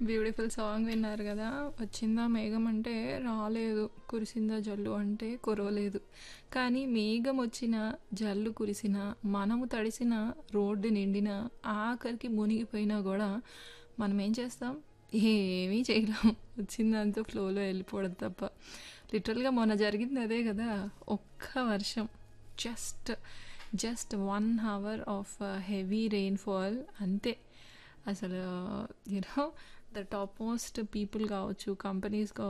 beautiful song విన్నారు కదా వచ్చిందా మేఘం అంటే రాలేదు కురిసిందా జల్లు అంటే కురవలేదు కానీ మేఘం వచ్చిన జల్లు కురిసిన మనము తడిసిన రోడ్డు నిండిన ఆఖరికి మునిగిపోయినా కూడా మనం ఏం చేస్తాం ఏమీ చేయలేం వచ్చిందంతా ఫ్లోలో వెళ్ళిపోవడం తప్ప లిటరల్గా మొన్న జరిగింది అదే కదా ఒక్క వర్షం just just one hour of heavy rainfall అంతే అసలు you know the top most people కావచ్చు కంపెనీస్ కావచ్చు